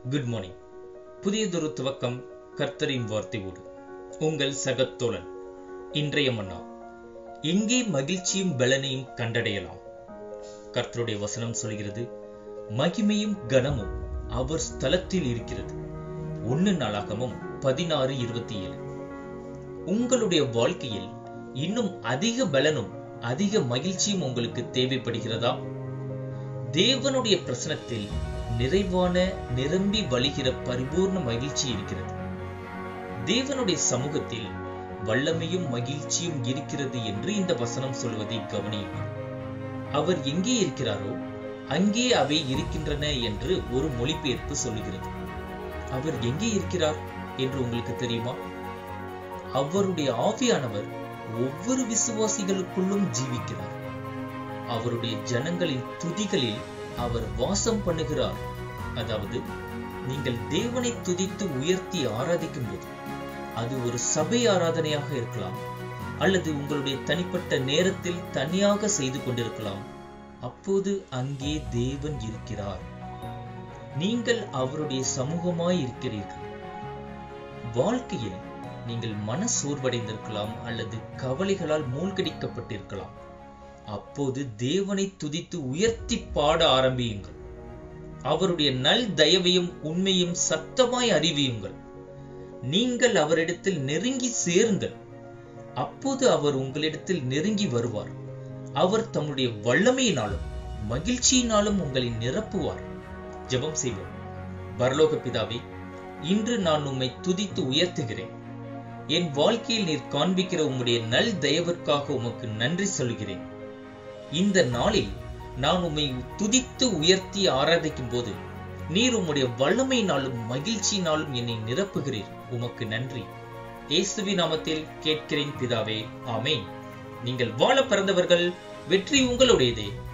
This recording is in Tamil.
குட் மார்னிங் புதியதொரு துவக்கம் கர்த்தரின் வார்த்தையோடு உங்கள் சகத்தோழன் இன்றைய மன்னா எங்கே மகிழ்ச்சியும் பலனையும் கண்டடையலாம் கர்த்தருடைய வசனம் சொல்கிறது மகிமையும் கனமும் அவர் ஸ்தலத்தில் இருக்கிறது ஒன்னு நாளாகமும் பதினாறு இருபத்தி ஏழு உங்களுடைய வாழ்க்கையில் இன்னும் அதிக பலனும் அதிக மகிழ்ச்சியும் உங்களுக்கு தேவைப்படுகிறதா தேவனுடைய பிரசனத்தில் நிறைவான நிரம்பி வழிகிற பரிபூர்ண மகிழ்ச்சி இருக்கிறது தேவனுடைய சமூகத்தில் வல்லமையும் மகிழ்ச்சியும் இருக்கிறது என்று இந்த வசனம் சொல்வதை கவனியுங்கள் அவர் எங்கே இருக்கிறாரோ அங்கே அவை இருக்கின்றன என்று ஒரு மொழிபெயர்ப்பு சொல்லுகிறது அவர் எங்கே இருக்கிறார் என்று உங்களுக்கு தெரியுமா அவருடைய ஆவியானவர் ஒவ்வொரு விசுவாசிகளுக்குள்ளும் ஜீவிக்கிறார் அவருடைய ஜனங்களின் துதிகளில் அவர் வாசம் பண்ணுகிறார் அதாவது நீங்கள் தேவனை துதித்து உயர்த்தி ஆராதிக்கும் போது அது ஒரு சபை ஆராதனையாக இருக்கலாம் அல்லது உங்களுடைய தனிப்பட்ட நேரத்தில் தனியாக செய்து கொண்டிருக்கலாம் அப்போது அங்கே தேவன் இருக்கிறார் நீங்கள் அவருடைய சமூகமாய் இருக்கிறீர்கள் வாழ்க்கையில் நீங்கள் மன சோர்வடைந்திருக்கலாம் அல்லது கவலைகளால் மூழ்கடிக்கப்பட்டிருக்கலாம் அப்போது தேவனை துதித்து உயர்த்தி பாட ஆரம்பியுங்கள் அவருடைய நல் தயவையும் உண்மையும் சத்தமாய் அறிவியுங்கள் நீங்கள் அவரிடத்தில் நெருங்கி சேருங்கள் அப்போது அவர் உங்களிடத்தில் நெருங்கி வருவார் அவர் தம்முடைய வல்லமையினாலும் மகிழ்ச்சியினாலும் உங்களை நிரப்புவார் ஜெபம் செய்வோம் பரலோக பிதாவே இன்று நான் உம்மை துதித்து உயர்த்துகிறேன் என் வாழ்க்கையில் நீர் காண்பிக்கிற உம்முடைய நல் தயவிற்காக உமக்கு நன்றி சொல்கிறேன் இந்த நாளில் நான் உம்மை துதித்து உயர்த்தி ஆராதிக்கும் போது நீர் உம்முடைய வல்லமையினாலும் மகிழ்ச்சியினாலும் என்னை நிரப்புகிறீர் உமக்கு நன்றி இயேசுவி நாமத்தில் கேட்கிறேன் பிதாவே ஆமேன் நீங்கள் வாழ பிறந்தவர்கள் வெற்றி உங்களுடையதே